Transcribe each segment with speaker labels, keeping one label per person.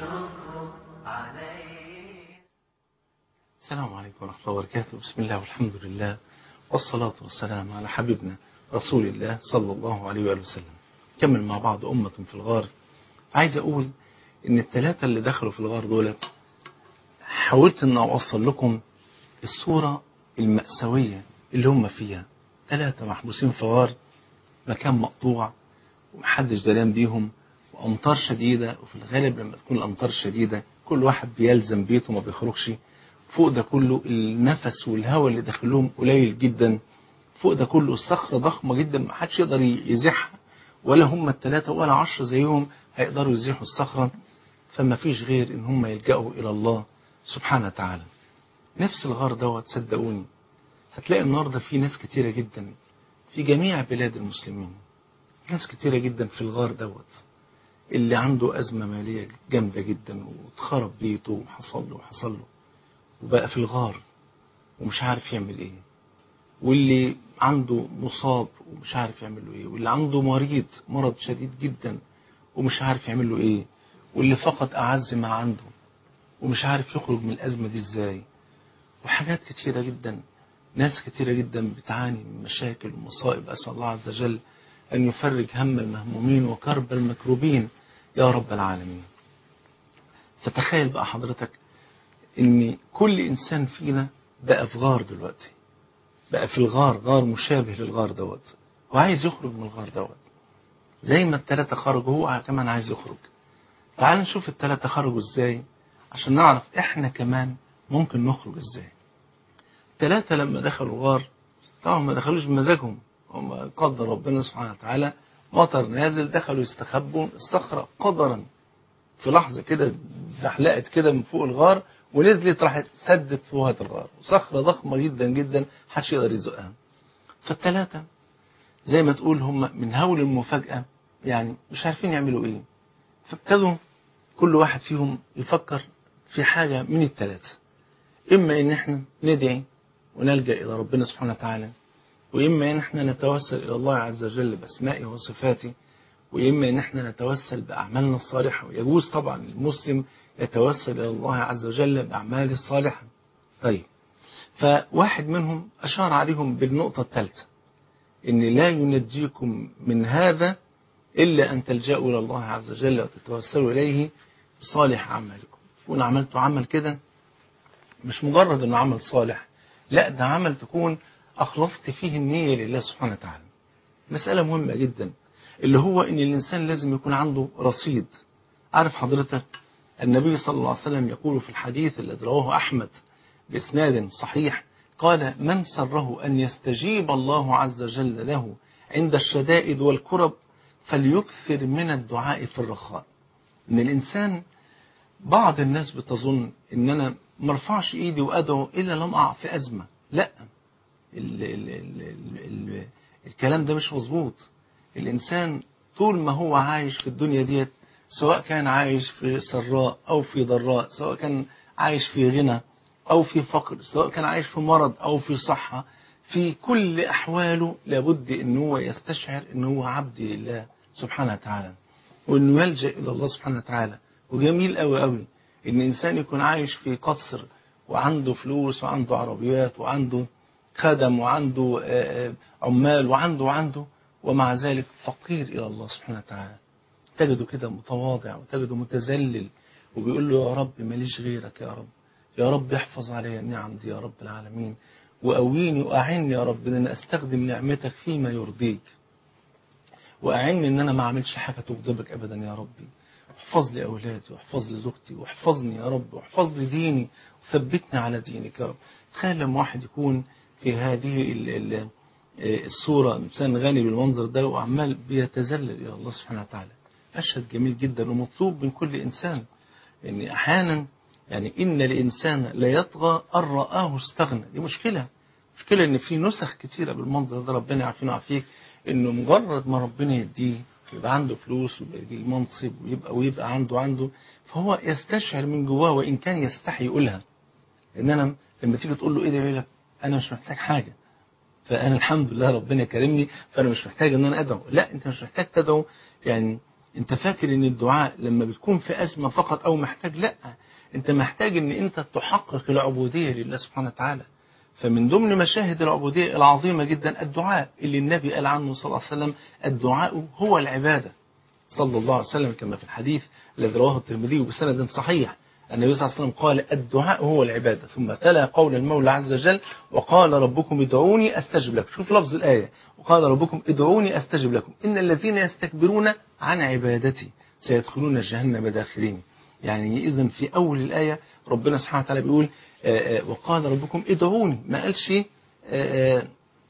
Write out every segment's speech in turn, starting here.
Speaker 1: والشكر عليه
Speaker 2: السلام عليكم ورحمة الله وبركاته بسم الله والحمد لله والصلاة والسلام على حبيبنا رسول الله صلى الله عليه وآله وسلم كمل مع بعض أمة في الغار عايز أقول إن الثلاثة اللي دخلوا في الغار دول حاولت إن أوصل لكم الصورة المأساوية اللي هم فيها ثلاثة محبوسين في غار مكان مقطوع ومحدش دريان بيهم وأمطار شديدة وفي الغالب لما تكون الأمطار شديدة كل واحد بيلزم بيته ما بيخرجش فوق ده كله النفس والهواء اللي داخلهم قليل جدا فوق ده كله الصخرة ضخمة جدا ما حدش يقدر يزيحها ولا هم الثلاثة ولا عشرة زيهم هيقدروا يزيحوا الصخرة فما فيش غير ان هم يلجأوا الى الله سبحانه وتعالى نفس الغار دوت صدقوني هتلاقي النهارده في ناس كتيرة جدا في جميع بلاد المسلمين ناس كتيرة جدا في الغار دوت اللي عنده أزمة مالية جامدة جدا واتخرب بيته وحصل له وحصل له وبقى في الغار ومش عارف يعمل ايه واللي عنده مصاب ومش عارف يعمل له ايه واللي عنده مريض مرض شديد جدا ومش عارف يعمل له ايه واللي فقد أعز ما عنده ومش عارف يخرج من الأزمة دي ازاي وحاجات كتيرة جدا ناس كتيرة جدا بتعاني من مشاكل ومصائب أسأل الله عز وجل أن يفرج هم المهمومين وكرب المكروبين يا رب العالمين فتخيل بقى حضرتك ان كل انسان فينا بقى في غار دلوقتي بقى في الغار غار مشابه للغار دوت وعايز يخرج من الغار دوت زي ما التلاتة خرجوا هو كمان عايز يخرج تعال نشوف التلاتة خرجوا ازاي عشان نعرف احنا كمان ممكن نخرج ازاي التلاتة لما دخلوا الغار طبعا ما دخلوش بمزاجهم هم قدر ربنا سبحانه وتعالى مطر نازل دخلوا يستخبوا الصخرة قدرا في لحظة كده زحلقت كده من فوق الغار ونزلت راحت سدت فوهة الغار صخرة ضخمة جدا جدا محدش يقدر يزقها فالتلاتة زي ما تقول هم من هول المفاجأة يعني مش عارفين يعملوا ايه فابتدوا كل واحد فيهم يفكر في حاجة من التلاتة إما إن إحنا ندعي ونلجأ إلى ربنا سبحانه وتعالى وإما إن إحنا نتوسل إلى الله عز وجل بأسمائه وصفاته وإما إن إحنا نتوسل بأعمالنا الصالحة ويجوز طبعا المسلم يتوسل إلى الله عز وجل بأعماله الصالحة طيب فواحد منهم أشار عليهم بالنقطة الثالثة إن لا ينجيكم من هذا إلا أن تلجأوا إلى الله عز وجل وتتوسلوا إليه بصالح أعمالكم تكون عملتوا عمل كده مش مجرد إنه عمل صالح لا ده عمل تكون أخلصت فيه النية لله سبحانه وتعالى مسألة مهمة جدا اللي هو إن الإنسان لازم يكون عنده رصيد عارف حضرتك النبي صلى الله عليه وسلم يقول في الحديث الذي رواه أحمد بإسناد صحيح قال من سره أن يستجيب الله عز وجل له عند الشدائد والكرب فليكثر من الدعاء في الرخاء إن الإنسان بعض الناس بتظن إن أنا مرفعش إيدي وأدعو إلا لم أقع في أزمة لا ال ال ال ال ال الكلام ده مش مظبوط الإنسان طول ما هو عايش في الدنيا ديت سواء كان عايش في سراء أو في ضراء سواء كان عايش في غنى أو في فقر سواء كان عايش في مرض أو في صحة في كل أحواله لابد أن هو يستشعر أن هو عبد لله سبحانه وتعالى وأنه يلجأ إلى الله سبحانه وتعالى وجميل قوي قوي أن إنسان يكون عايش في قصر وعنده فلوس وعنده عربيات وعنده خدم وعنده عمال وعنده وعنده ومع ذلك فقير إلى الله سبحانه وتعالى تجده كده متواضع وتجده متذلل وبيقول له يا رب ماليش غيرك يا رب يا رب احفظ علي النعم دي يا رب العالمين وأويني وأعني يا رب أن أنا أستخدم نعمتك فيما يرضيك وأعني أن أنا ما أعملش حاجة تغضبك أبدا يا ربي احفظ لي أولادي واحفظ لي زوجتي واحفظني يا رب واحفظ لي ديني وثبتني على دينك يا رب تخيل لما واحد يكون في هذه ال ال الصورة إنسان غني بالمنظر ده وعمال بيتذلل إلى الله سبحانه وتعالى مشهد جميل جدا ومطلوب من كل إنسان إن يعني أحيانا يعني إن الإنسان لا يطغى أن رآه استغنى دي مشكلة مشكلة إن في نسخ كتيرة بالمنظر ده ربنا يعافينا ويعافيك إنه مجرد ما ربنا يديه يبقى عنده فلوس ويبقى يجي منصب ويبقى ويبقى عنده عنده فهو يستشعر من جواه وإن كان يستحي يقولها إن أنا لما تيجي تقول له إيه ده يقول لك أنا مش محتاج حاجة فأنا الحمد لله ربنا كرمني فأنا مش محتاج إن أنا أدعو لا أنت مش محتاج تدعو يعني انت فاكر ان الدعاء لما بتكون في ازمه فقط او محتاج لا انت محتاج ان انت تحقق العبوديه لله سبحانه وتعالى فمن ضمن مشاهد العبوديه العظيمه جدا الدعاء اللي النبي قال عنه صلى الله عليه وسلم الدعاء هو العباده صلى الله عليه وسلم كما في الحديث الذي رواه الترمذي بسند صحيح النبي صلى الله عليه وسلم قال الدعاء هو العبادة ثم تلا قول المولى عز وجل وقال ربكم ادعوني أستجب لكم شوف لفظ الآية وقال ربكم ادعوني أستجب لكم إن الذين يستكبرون عن عبادتي سيدخلون جهنم داخلين يعني إذا في أول الآية ربنا سبحانه وتعالى بيقول آآ آآ وقال ربكم ادعوني ما قالش آآ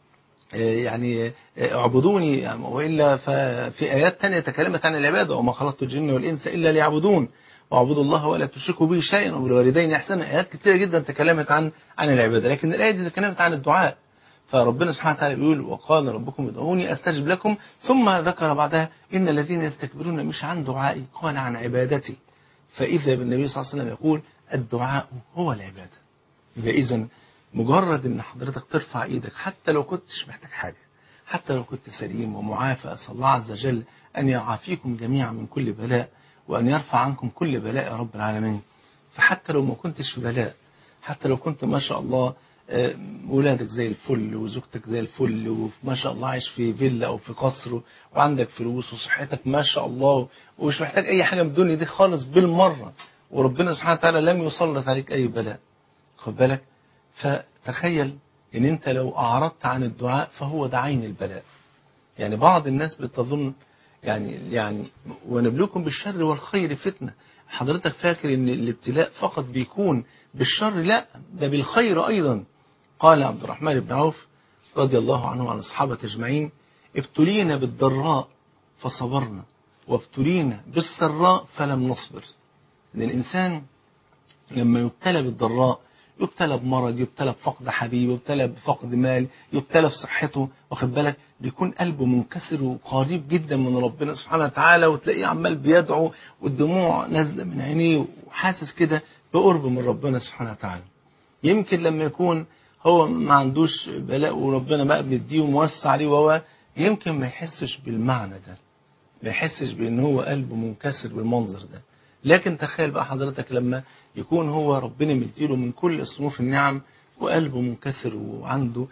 Speaker 2: يعني اعبدوني وإلا ففي آيات تانية تكلمت عن العبادة وما خلقت الجن والإنس إلا ليعبدون واعبدوا الله ولا تشركوا به شيئا وبالوالدين احسانا ايات كثيره جدا تكلمت عن عن العباده لكن الايه دي تكلمت عن الدعاء فربنا سبحانه وتعالى بيقول وقال ربكم ادعوني استجب لكم ثم ذكر بعدها ان الذين يستكبرون مش عن دعائي قال عن عبادتي فاذا بالنبي صلى الله عليه وسلم يقول الدعاء هو العباده يبقى اذا مجرد ان حضرتك ترفع ايدك حتى لو كنتش محتاج حاجه حتى لو كنت سليم ومعافى اسال الله عز وجل ان يعافيكم جميعا من كل بلاء وأن يرفع عنكم كل بلاء يا رب العالمين فحتى لو ما كنتش في بلاء حتى لو كنت ما شاء الله ولادك زي الفل وزوجتك زي الفل وما شاء الله عايش في فيلا أو في قصر وعندك فلوس وصحتك ما شاء الله ومش محتاج أي حاجة من الدنيا دي خالص بالمرة وربنا سبحانه وتعالى لم يسلط عليك أي بلاء خد بالك فتخيل إن أنت لو أعرضت عن الدعاء فهو ده عين البلاء يعني بعض الناس بتظن يعني يعني ونبلوكم بالشر والخير فتنة حضرتك فاكر ان الابتلاء فقط بيكون بالشر لا ده بالخير ايضا قال عبد الرحمن بن عوف رضي الله عنه وعن الصحابة اجمعين ابتلينا بالضراء فصبرنا وابتلينا بالسراء فلم نصبر ان الانسان لما يبتلى بالضراء يبتلى بمرض يبتلى بفقد حبيب يبتلى بفقد مال يبتلى بصحته واخد بالك بيكون قلبه منكسر وقريب جدا من ربنا سبحانه وتعالى وتلاقيه عمال بيدعو والدموع نازله من عينيه وحاسس كده بقرب من ربنا سبحانه وتعالى يمكن لما يكون هو ما عندوش بلاء وربنا بقى بيديه وموسع عليه وهو يمكن ما يحسش بالمعنى ده ما يحسش بان هو قلبه منكسر بالمنظر ده لكن تخيل بقى حضرتك لما يكون هو ربنا مديله من كل صنوف النعم وقلبه منكسر وعنده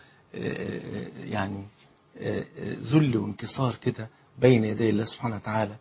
Speaker 2: يعني ذل وانكسار كده بين يدي الله سبحانه وتعالى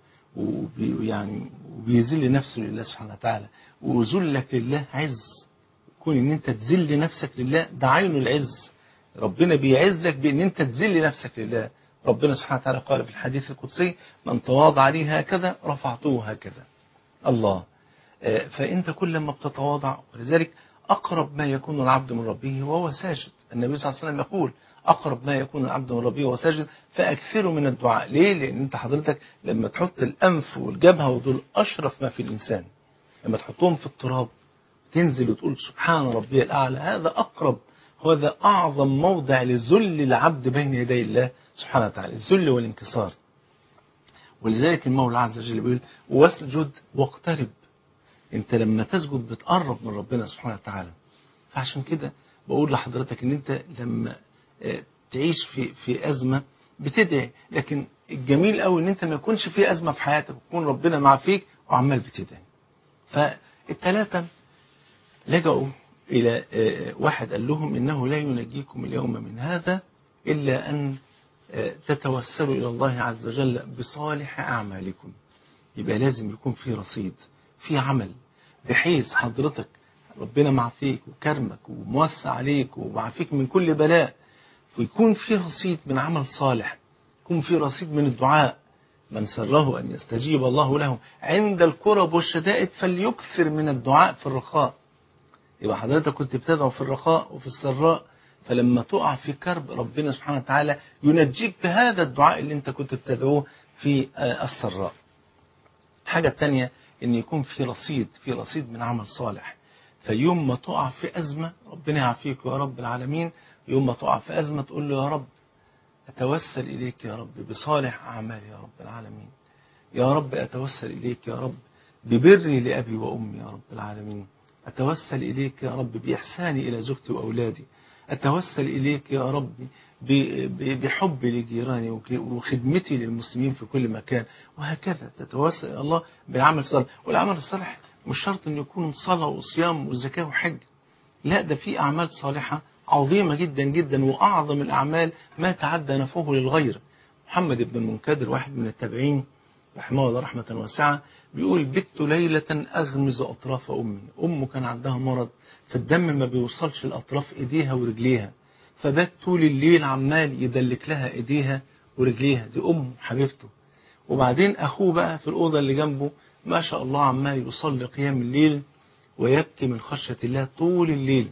Speaker 2: ويعني وبيذل نفسه لله سبحانه وتعالى وذلك لله عز كون ان انت تذل نفسك لله ده عين العز ربنا بيعزك بان انت تذل نفسك لله ربنا سبحانه وتعالى قال في الحديث القدسي من تواضع لي هكذا رفعته هكذا الله فأنت كل ما بتتواضع ولذلك أقرب ما يكون العبد من ربه وهو ساجد النبي صلى الله عليه وسلم يقول أقرب ما يكون العبد من ربه وهو ساجد فأكثروا من الدعاء ليه؟ لأن أنت حضرتك لما تحط الأنف والجبهة ودول أشرف ما في الإنسان لما تحطهم في التراب تنزل وتقول سبحان ربي الأعلى هذا أقرب وهذا أعظم موضع لذل العبد بين يدي الله سبحانه وتعالى الذل والانكسار ولذلك المولى عز وجل بيقول واسجد واقترب انت لما تسجد بتقرب من ربنا سبحانه وتعالى فعشان كده بقول لحضرتك ان انت لما تعيش في في ازمه بتدعي لكن الجميل قوي ان انت ما يكونش في ازمه في حياتك ويكون ربنا مع فيك وعمال بتدعي فالثلاثه لجأوا الى واحد قال لهم انه لا ينجيكم اليوم من هذا الا ان تتوسلوا إلى الله عز وجل بصالح أعمالكم يبقى لازم يكون في رصيد في عمل بحيث حضرتك ربنا معفيك وكرمك وموسع عليك ومعفيك من كل بلاء ويكون في رصيد من عمل صالح يكون في رصيد من الدعاء من سره أن يستجيب الله له عند الكرب والشدائد فليكثر من الدعاء في الرخاء يبقى حضرتك كنت بتدعو في الرخاء وفي السراء فلما تقع في كرب ربنا سبحانه وتعالى ينجيك بهذا الدعاء اللي انت كنت بتدعوه في السراء الحاجة الثانية ان يكون في رصيد في رصيد من عمل صالح فيوم ما تقع في أزمة ربنا يعافيك يا رب العالمين يوم ما تقع في أزمة تقول له يا رب أتوسل إليك يا رب بصالح أعمالي يا رب العالمين يا رب أتوسل إليك يا رب ببري لأبي وأمي يا رب العالمين أتوسل إليك يا رب بإحساني إلى زوجتي وأولادي أتوسل إليك يا ربي بحبي لجيراني وخدمتي للمسلمين في كل مكان وهكذا تتوسل إلى الله بالعمل الصالح والعمل الصالح مش شرط أن يكون صلاة وصيام وزكاة وحج لا ده في أعمال صالحة عظيمة جدا جدا وأعظم الأعمال ما تعدى نفعه للغير محمد بن المنكدر واحد من التابعين رحمه الله رحمة واسعة بيقول بت ليلة أغمز أطراف أمي أمه كان عندها مرض فالدم ما بيوصلش لأطراف إيديها ورجليها فبات طول الليل عمال يدلك لها إيديها ورجليها دي أمه حبيبته وبعدين أخوه بقى في الأوضة اللي جنبه ما شاء الله عمال يصلي قيام الليل ويبكي من خشية الله طول الليل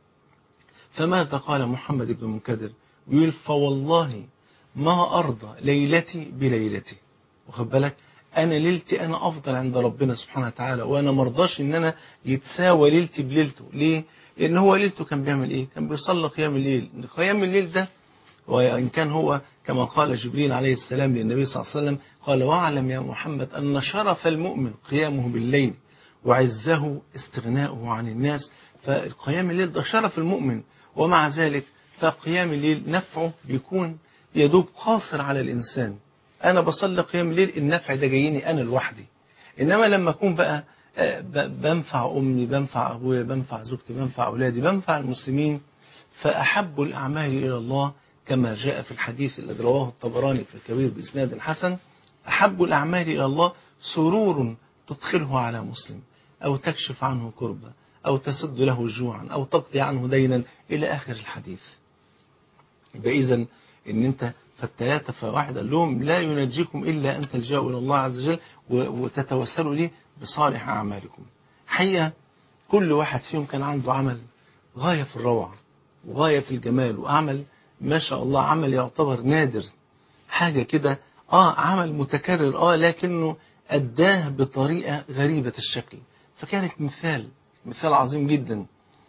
Speaker 2: فماذا قال محمد بن منكدر يقول فوالله ما أرضى ليلتي بليلتي واخد بالك أنا ليلتي أنا أفضل عند ربنا سبحانه وتعالى وأنا مرضاش إن أنا يتساوى ليلتي بليلته ليه؟ لأن هو ليلته كان بيعمل إيه؟ كان بيصلي قيام الليل قيام الليل ده وإن كان هو كما قال جبريل عليه السلام للنبي صلى الله عليه وسلم قال واعلم يا محمد أن شرف المؤمن قيامه بالليل وعزه استغناؤه عن الناس فالقيام الليل ده شرف المؤمن ومع ذلك فقيام الليل نفعه بيكون يدوب قاصر على الإنسان أنا بصلي قيام الليل النفع ده جايني أنا لوحدي إنما لما أكون بقى بنفع أمي بنفع أبويا بنفع زوجتي بنفع أولادي بنفع المسلمين فأحب الأعمال إلى الله كما جاء في الحديث الذي رواه الطبراني في الكبير بإسناد حسن أحب الأعمال إلى الله سرور تدخله على مسلم أو تكشف عنه كربة أو تسد له جوعا أو تقضي عنه دينا إلى آخر الحديث يبقى إذا إن أنت فالثلاثة فواحد قال لهم لا ينجيكم إلا أن تلجأوا إلى الله عز وجل وتتوسلوا ليه بصالح أعمالكم حقيقة كل واحد فيهم كان عنده عمل غاية في الروعة وغاية في الجمال وعمل ما شاء الله عمل يعتبر نادر حاجة كده آه عمل متكرر آه لكنه أداه بطريقة غريبة الشكل فكانت مثال مثال عظيم جدا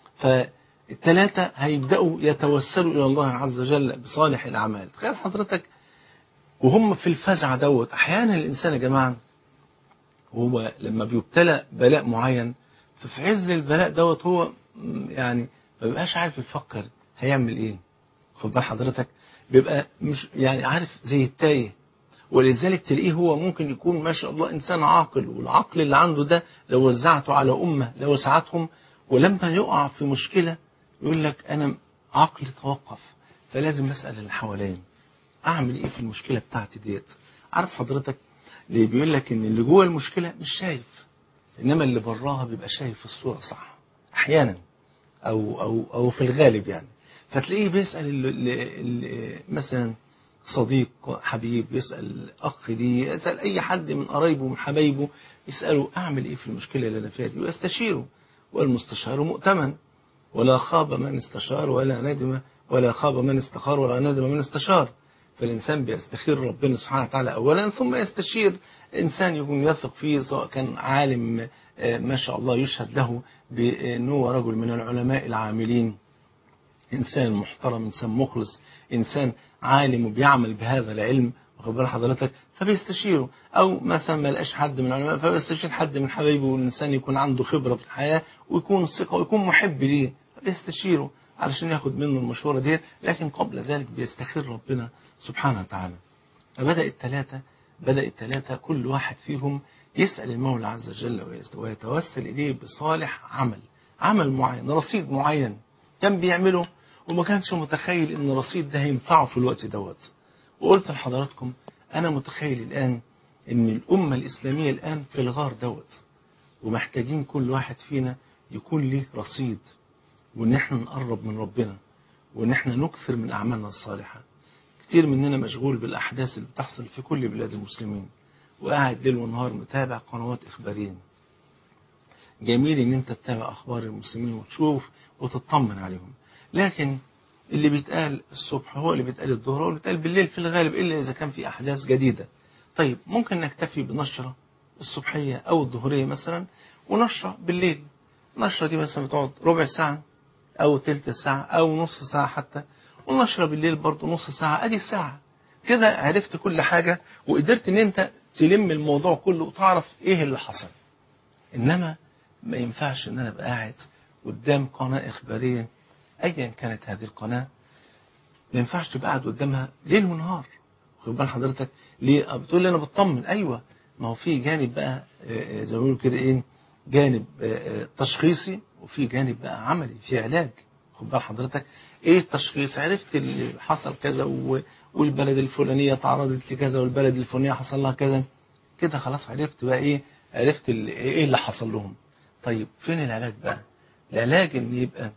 Speaker 2: فالثلاثة هيبدأوا يتوسلوا إلى الله عز وجل بصالح الأعمال تخيل حضرتك وهم في الفزع دوت أحيانا الإنسان يا جماعة هو لما بيبتلى بلاء معين ففي عز البلاء دوت هو يعني ما بيبقاش عارف يفكر هيعمل ايه خد بال حضرتك بيبقى مش يعني عارف زي التايه ولذلك تلاقيه هو ممكن يكون ما شاء الله إنسان عاقل والعقل اللي عنده ده لو وزعته على أمة لو وسعتهم ولما يقع في مشكلة يقول لك أنا عقلي توقف فلازم أسأل اللي حوالين أعمل إيه في المشكلة بتاعتي ديت عارف حضرتك اللي بيقول لك إن اللي جوه المشكلة مش شايف إنما اللي براها بيبقى شايف الصورة صح أحيانا أو, أو, أو في الغالب يعني فتلاقيه بيسأل اللي اللي مثلا صديق حبيب يسأل أخ لي يسأل أي حد من قرايبه من حبايبه يسأله أعمل إيه في المشكلة اللي أنا فيها دي ويستشيره والمستشار مؤتمن ولا خاب من استشار ولا ندم ولا خاب من استخار ولا ندم من استشار فالإنسان بيستخير ربنا سبحانه وتعالى أولا ثم يستشير إنسان يكون يثق فيه سواء كان عالم ما شاء الله يشهد له بأنه هو رجل من العلماء العاملين إنسان محترم إنسان مخلص إنسان عالم وبيعمل بهذا العلم واخد بال حضرتك فبيستشيره أو مثلا ما لقاش حد من العلماء فبيستشير حد من حبايبه والإنسان يكون عنده خبرة في الحياة ويكون ثقة ويكون محب ليه فبيستشيره علشان ياخد منه المشورة ديت لكن قبل ذلك بيستخير ربنا سبحانه وتعالى فبدأ الثلاثة بدأ الثلاثة كل واحد فيهم يسأل المولى عز وجل ويتوسل إليه بصالح عمل عمل معين رصيد معين كان بيعمله وما كانش متخيل ان الرصيد ده هينفعه في الوقت دوت وقلت لحضراتكم انا متخيل الان ان الامة الاسلامية الان في الغار دوت ومحتاجين كل واحد فينا يكون ليه رصيد وان احنا نقرب من ربنا وان احنا نكثر من اعمالنا الصالحة كتير مننا مشغول بالاحداث اللي بتحصل في كل بلاد المسلمين وقاعد ليل ونهار متابع قنوات اخبارية جميل ان انت تتابع اخبار المسلمين وتشوف وتطمن عليهم لكن اللي بيتقال الصبح هو اللي بيتقال الظهر هو اللي بيتقال بالليل في الغالب إلا إذا كان في أحداث جديدة طيب ممكن نكتفي بنشرة الصبحية أو الظهرية مثلا ونشرة بالليل النشرة دي مثلا بتقعد ربع ساعة أو تلت ساعة أو نص ساعة حتى ونشرة بالليل برضه نص ساعة أدي ساعة كده عرفت كل حاجة وقدرت إن أنت تلم الموضوع كله وتعرف إيه اللي حصل إنما ما ينفعش إن أنا أبقى قاعد قدام قناة إخبارية ايا كانت هذه القناه ما ينفعش تبقى قاعد قدامها ليل ونهار واخد بال حضرتك ليه بتقول لي انا بطمن ايوه ما هو في جانب بقى آه، آه، زي ما بيقولوا كده ايه جانب آه، آه، تشخيصي وفي جانب بقى عملي في علاج خد بال حضرتك ايه التشخيص عرفت اللي حصل كذا و- والبلد الفلانيه تعرضت لكذا والبلد الفلانيه حصل لها كذا كده خلاص عرفت بقى ايه عرفت ال- ايه اللي حصل لهم طيب فين العلاج بقى العلاج ان يبقى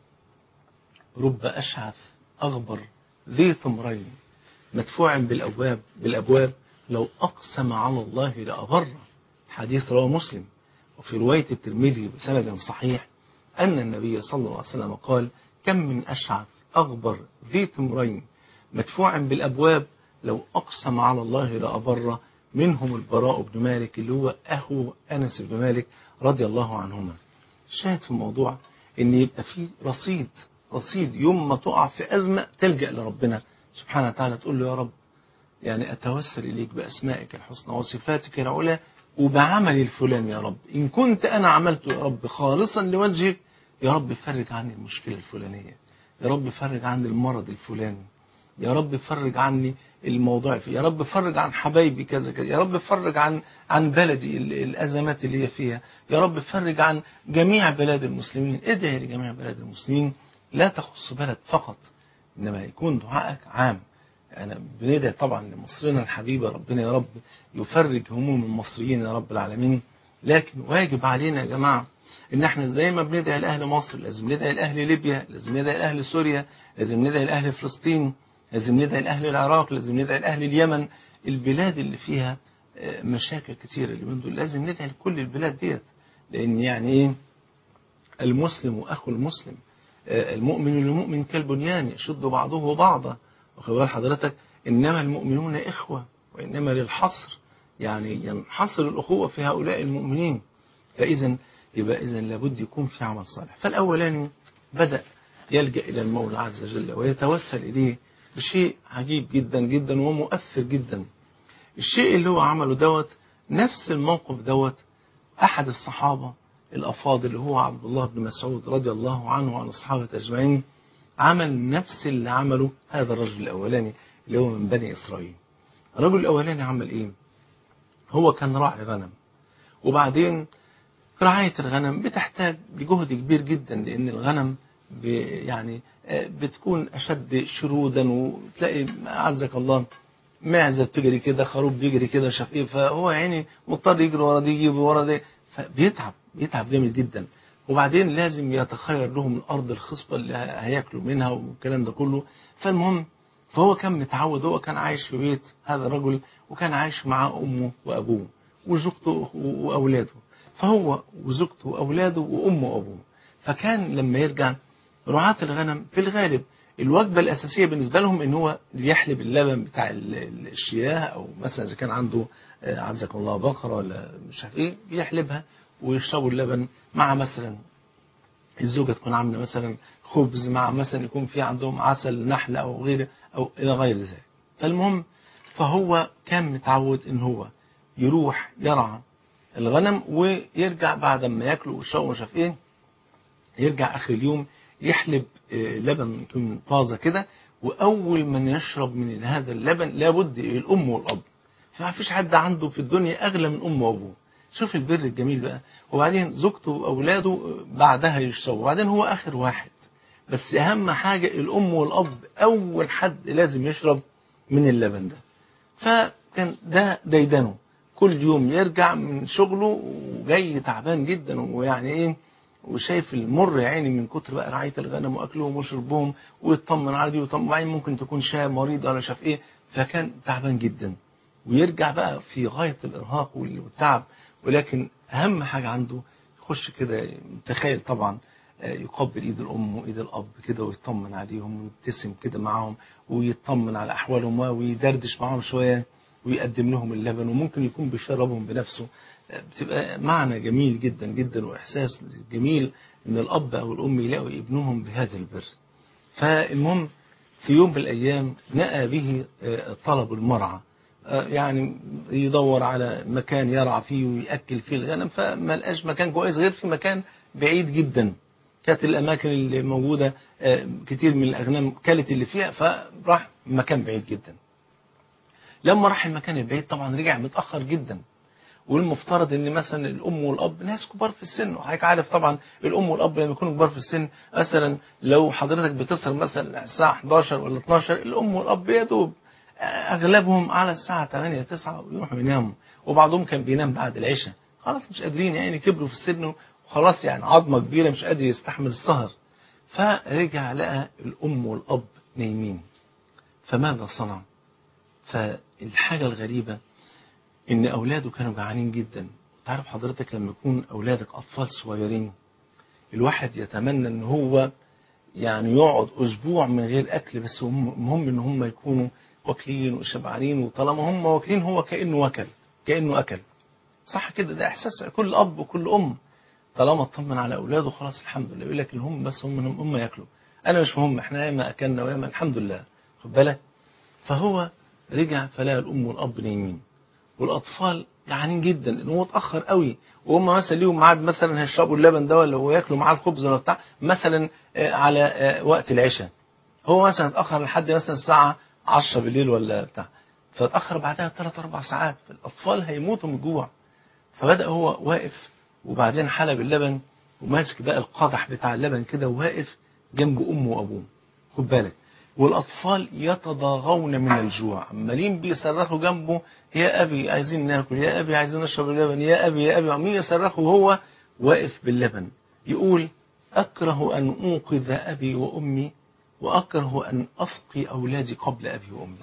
Speaker 2: رب اشعث اغبر ذي ثمرين مدفوع بالابواب بالابواب لو اقسم على الله لابر حديث رواه مسلم وفي روايه الترمذي بسند صحيح ان النبي صلى الله عليه وسلم قال كم من اشعث اغبر ذي ثمرين مدفوع بالابواب لو اقسم على الله لابر منهم البراء بن مالك اللي هو اخو انس بن مالك رضي الله عنهما الشاهد في الموضوع ان يبقى في رصيد رصيد يوم ما تقع في ازمه تلجا لربنا سبحانه وتعالى تقول له يا رب يعني اتوسل اليك باسمائك الحسنى وصفاتك العلى وبعملي الفلاني يا رب ان كنت انا عملته يا رب خالصا لوجهك يا رب فرج عني المشكله الفلانيه يا رب فرج عني المرض الفلاني يا رب فرج عني الموضوع فيه يا رب فرج عن حبايبي كذا كذا يا رب فرج عن عن بلدي ال- الازمات اللي هي فيها يا رب فرج عن جميع بلاد المسلمين ادعي لجميع بلاد المسلمين لا تخص بلد فقط انما يكون دعائك عام انا بندعي طبعا لمصرنا الحبيبه ربنا يا رب يفرج هموم المصريين يا رب العالمين لكن واجب علينا يا جماعه ان احنا زي ما بندعي لاهل مصر لازم ندعي لاهل ليبيا لازم ندعي لاهل سوريا لازم ندعي لاهل فلسطين لازم ندعي لاهل العراق لازم ندعي لاهل اليمن البلاد اللي فيها آه، مشاكل كتيره اليومين دول لازم ندعي لكل البلاد ديت لان يعني ايه المسلم اخو المسلم آه، المؤمن للمؤمن كالبنيان يشد بعضه بعضا واخد بال حضرتك انما المؤمنون اخوه وانما للحصر يعني ينحصر الاخوه في هؤلاء المؤمنين فاذا يبقى اذا لابد يكون في عمل صالح فالاولاني بدا يلجا الى المولى عز وجل ويتوسل اليه بشيء عجيب جدا جدا ومؤثر جدا الشيء اللي هو عمله دوت نفس الموقف دوت احد الصحابه الافاضل اللي هو عبد الله بن مسعود رضي الله عنه وعن الصحابه اجمعين عمل نفس اللي عمله هذا الرجل الاولاني اللي هو من بني اسرائيل الرجل الاولاني عمل ايه هو كان راعي غنم وبعدين رعاية الغنم بتحتاج لجهد كبير جدا لأن الغنم ب- يعني آه، بتكون أشد شرودا وتلاقي أعزك الله معزة بتجري كده خروف بيجري كده مش عارف ايه فهو يعني مضطر يجري ورا دي يجيب ورا دي فبيتعب بيتعب جامد جدا وبعدين لازم يتخير لهم الأرض الخصبة اللي هياكلوا منها والكلام ده كله فالمهم فهو كان متعود هو كان عايش في بيت هذا الرجل وكان عايش مع أمه وأبوه وزوجته وأولاده فهو وزوجته وأولاده وأمه وأبوه فكان لما يرجع رعاة الغنم في الغالب الوجبة الأساسية بالنسبة لهم إن هو يحلب اللبن بتاع ال- ال- الشياه أو مثلا إذا كان عنده آه، عزكم الله بقرة ولا مش عارف إيه بيحلبها ويشربوا اللبن مع مثلا الزوجة تكون عاملة مثلا خبز مع مثلا يكون في عندهم عسل نحل أو غيره أو إلى غير ذلك فالمهم فهو كان متعود إن هو يروح يرعى الغنم ويرجع بعد ما ياكلوا ويشربوا مش عارف ايه يرجع اخر اليوم يحلب آه، لبن يكون طازه كده واول من يشرب من هذا اللبن لابد الام والاب فما فيش حد عنده في الدنيا اغلى من امه وابوه شوف البر الجميل بقى وبعدين زوجته واولاده آه، بعدها يشربوا وبعدين هو اخر واحد بس اهم حاجه الام والاب اول حد لازم يشرب من اللبن ده فكان ده ديدنه كل يوم يرجع من شغله وجاي تعبان جدا ويعني ايه وشايف المر يا عيني من كتر بقى رعايه الغنم واكلهم وشربهم ويطمن على دي ويطمن وبعدين ممكن تكون شاب مريض ولا شاف ايه فكان تعبان جدا ويرجع بقى في غايه الارهاق وال- والتعب ولكن اهم حاجه عنده يخش كده تخيل طبعا آه، يقبل ايد الام وايد الاب كده ويطمن عليهم ويبتسم كده معاهم ويطمن على احوالهم ويدردش معاهم شويه ويقدم لهم اللبن وممكن يكون بيشربهم بنفسه آه، بتبقى معنى جميل جدا جدا واحساس جميل ان الاب او الام يلاقوا ابنهم بهذا البر فالمهم في يوم من الايام نأى به آه، طلب المرعى آه، يعني يدور على مكان يرعى فيه ويأكل فيه الغنم فما لقاش مكان كويس غير في مكان بعيد جدا كانت الأماكن اللي موجودة آه، كتير من الأغنام كلت اللي فيها فراح مكان بعيد جدا لما راح المكان البعيد طبعا رجع متأخر جدا والمفترض ان مثلا الام والاب ناس كبار في السن وحضرتك عارف طبعا الام والاب لما يكونوا كبار في السن مثلا لو حضرتك بتسهر مثلا الساعه 11 ولا 12 الام والاب يا دوب اغلبهم على الساعه 8 9 ويروحوا يناموا وبعضهم كان بينام بعد العشاء خلاص مش قادرين يعني كبروا في السن وخلاص يعني عظمه كبيره مش قادر يستحمل السهر فرجع لقى الام والاب نايمين فماذا صنع فالحاجه الغريبه ان اولاده كانوا جعانين جدا تعرف حضرتك لما يكون اولادك اطفال صغيرين الواحد يتمنى ان هو يعني يقعد اسبوع من غير اكل بس هم- المهم ان هم يكونوا واكلين وشبعانين وطالما هم واكلين هو كانه وكل كانه اكل صح كده ده احساس كل اب وكل ام طالما اطمن على اولاده خلاص الحمد لله يقول لك الهم بس هم هم ياكلوا انا مش مهم احنا ياما اكلنا وياما الحمد لله خد بالك فهو رجع فلقى الام والاب نايمين والاطفال جعانين جدا ان هو اتاخر قوي وهم مثلا ليهم ميعاد مثلا هيشربوا اللبن ده ولا وياكلوا معاه الخبز ولا بتاع مثلا آه، على آه، وقت العشاء هو مثلا اتاخر لحد مثلا الساعه 10 بالليل ولا بتاع فاتاخر بعدها ثلاث اربع ساعات فالاطفال هيموتوا من الجوع فبدا هو واقف وبعدين حلب اللبن وماسك بقى القدح بتاع اللبن كده وواقف جنب امه وابوه خد بالك والاطفال يتضاغون من الجوع عمالين بيصرخوا جنبه يا ابي عايزين ناكل يا ابي عايزين نشرب اللبن يا ابي يا ابي عمالين يصرخوا وهو واقف باللبن يقول اكره ان انقذ ابي وامي واكره ان اسقي اولادي قبل ابي وامي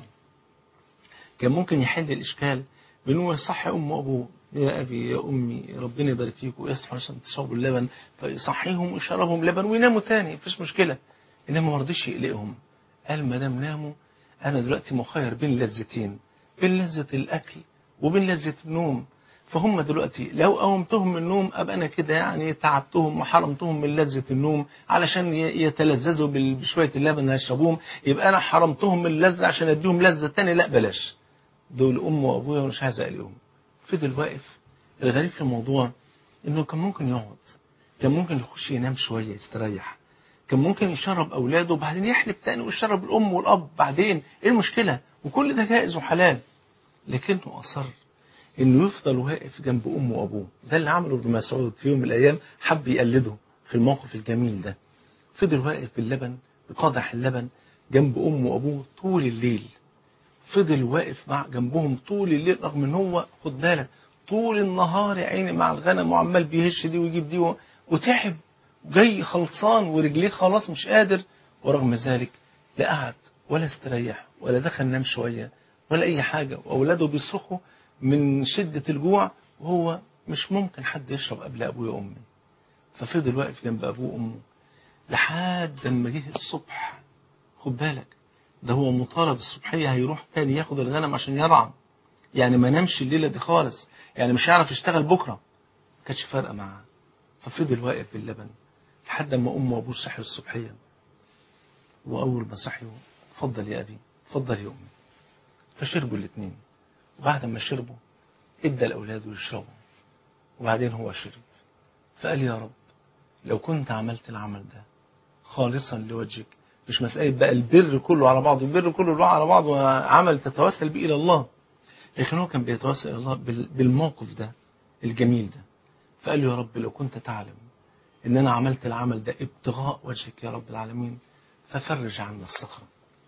Speaker 2: كان ممكن يحل الاشكال بانه يصحي امه وابوه يا ابي يا امي ربنا يبارك فيكم ويصحوا عشان تشربوا اللبن فيصحيهم ويشربهم لبن ويناموا تاني مفيش مشكله انما ما رضيش يقلقهم قال ما دام ناموا انا دلوقتي مخير بين لذتين بين لذه الاكل وبين لذه النوم فهم دلوقتي لو قومتهم من النوم ابقى انا كده يعني تعبتهم وحرمتهم من لذه النوم علشان ي- يتلذذوا بال- بشويه اللبن اللي هيشربوهم يبقى انا حرمتهم من اللذه عشان اديهم لذه تانية لا بلاش دول امي وابويا ومش عايز اقلقهم فضل واقف الغريب في الموضوع انه كان ممكن يقعد كان ممكن يخش ينام شويه يستريح كان ممكن يشرب اولاده وبعدين يحلب تاني ويشرب الام والاب بعدين ايه المشكله وكل ده جائز وحلال لكنه اصر انه يفضل واقف جنب امه وابوه ده اللي عمله ابن مسعود في يوم من الايام حب يقلده في الموقف الجميل ده فضل واقف باللبن بقدح اللبن جنب امه وابوه طول الليل فضل واقف مع جنبهم طول الليل رغم ان هو خد بالك طول النهار يا عيني مع الغنم وعمال بيهش دي ويجيب دي و- وتعب جاي خلصان ورجليه خلاص مش قادر ورغم ذلك لا قعد ولا استريح ولا دخل نام شويه ولا اي حاجه واولاده بيصرخوا من شده الجوع وهو مش ممكن حد يشرب قبل ابويا وامي ففضل واقف جنب ابوه وامه لحد ما جه الصبح خد بالك ده هو مطالب الصبحيه هيروح تاني ياخد الغنم عشان يرعى يعني ما نامش الليله دي خالص يعني مش هيعرف يشتغل بكره ما كانتش فارقه معاه ففضل واقف باللبن لحد ما امه وابوه صحوا الصبحيه واول ما صحيوا اتفضل يا ابي اتفضل يا امي فشربوا الاثنين وبعد ما شربوا ادى لاولاده يشربوا وبعدين هو شرب فقال يا رب لو كنت عملت العمل ده خالصا لوجهك مش مسألة بقى البر كله على بعضه البر كله له على بعضه عمل تتوسل به إلى الله لكن هو كان بيتوسل إلى الله بال- بالموقف ده الجميل ده فقال له يا رب لو كنت تعلم إن أنا عملت العمل ده ابتغاء وجهك يا رب العالمين ففرج عنا الصخرة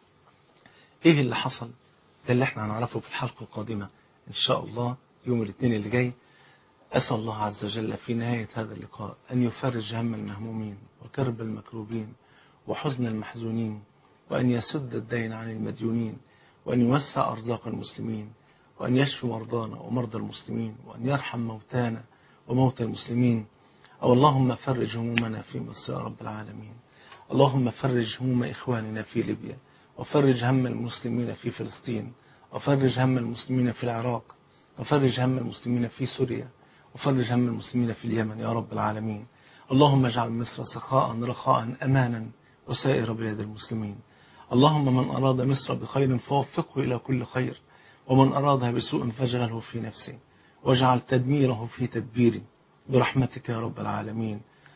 Speaker 2: إيه اللي حصل ده اللي احنا هنعرفه في الحلقة القادمة إن شاء الله يوم الاثنين اللي جاي أسأل الله عز وجل في نهاية هذا اللقاء أن يفرج هم المهمومين وكرب المكروبين وحزن المحزونين وأن يسد الدين عن المديونين وأن يوسع أرزاق المسلمين وأن يشفي مرضانا ومرضى المسلمين وأن يرحم موتانا وموتى المسلمين أو اللهم فرج همومنا في مصر يا رب العالمين اللهم فرج هموم إخواننا في ليبيا وفرج هم المسلمين في فلسطين وفرج هم المسلمين في العراق وفرج هم المسلمين في سوريا وفرج هم المسلمين في اليمن يا رب العالمين اللهم اجعل مصر سخاء رخاء أمانا وسائر بلاد المسلمين اللهم من أراد مصر بخير فوفقه إلى كل خير ومن أرادها بسوء فاجعله في نفسه واجعل تدميره في تدبيره برحمتك يا رب العالمين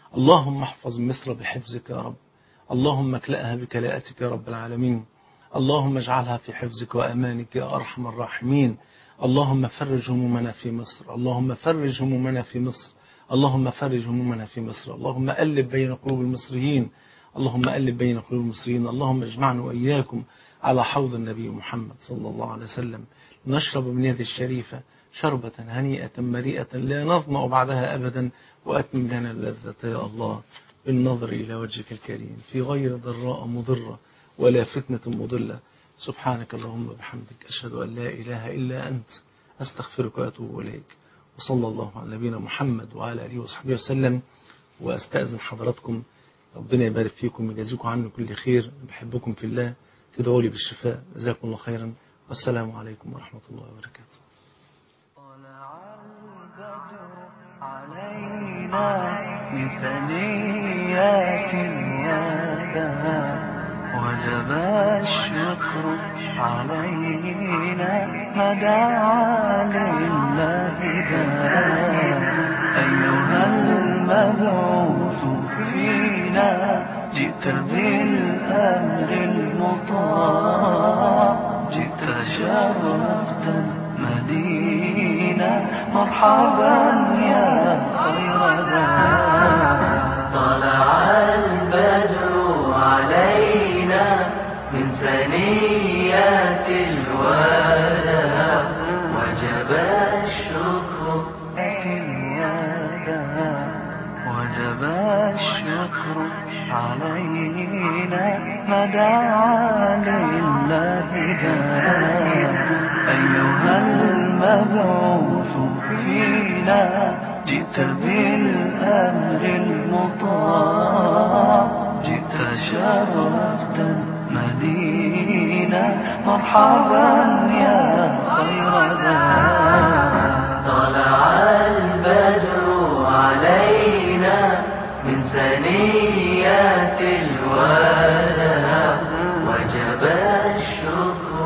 Speaker 2: اللهم احفظ مصر بحفظك يا رب اللهم اكلأها بكلاءتك يا رب العالمين اللهم اجعلها في حفظك وأمانك يا أرحم الراحمين اللهم فرج همومنا في مصر اللهم فرج همومنا في مصر اللهم فرج همومنا في مصر اللهم ألف بين قلوب المصريين اللهم ألف بين قلوب المصريين اللهم اجمعنا وإياكم على حوض النبي محمد صلى الله عليه وسلم نشرب من يده الشريفة شربة هنيئة مريئة لا نظمأ بعدها أبدا وأتمم لنا اللذة يا الله بالنظر إلى وجهك الكريم في غير ضراء مضرة ولا فتنة مضلة سبحانك اللهم وبحمدك أشهد أن لا إله إلا أنت أستغفرك وأتوب إليك وصلى الله على نبينا محمد وعلى آله وصحبه وسلم وأستأذن حضراتكم ربنا يبارك فيكم ويجازيكم عني كل خير بحبكم في الله تدعوا لي بالشفاء جزاكم الله خيرا والسلام عليكم ورحمة الله وبركاته
Speaker 1: طلع البدر علينا من ثنيات الوداع وجب الشكر علينا ما دعا لله داع أيها المبعوث فينا جئت بالأمر المطاع جئت شرفت المدينة مرحبا يا خير داع
Speaker 3: طلع البدر علينا من ثنيات الوداع وجب الشكر
Speaker 1: اليدا وجب الشكر علينا ما دعا لله داع أيها المبعوث فينا جئت بالأمر المطاع جئت شرفت المدينة مرحبا يا خير داع
Speaker 3: طلع البدر علينا من ثنيات الوداع وجب الشكر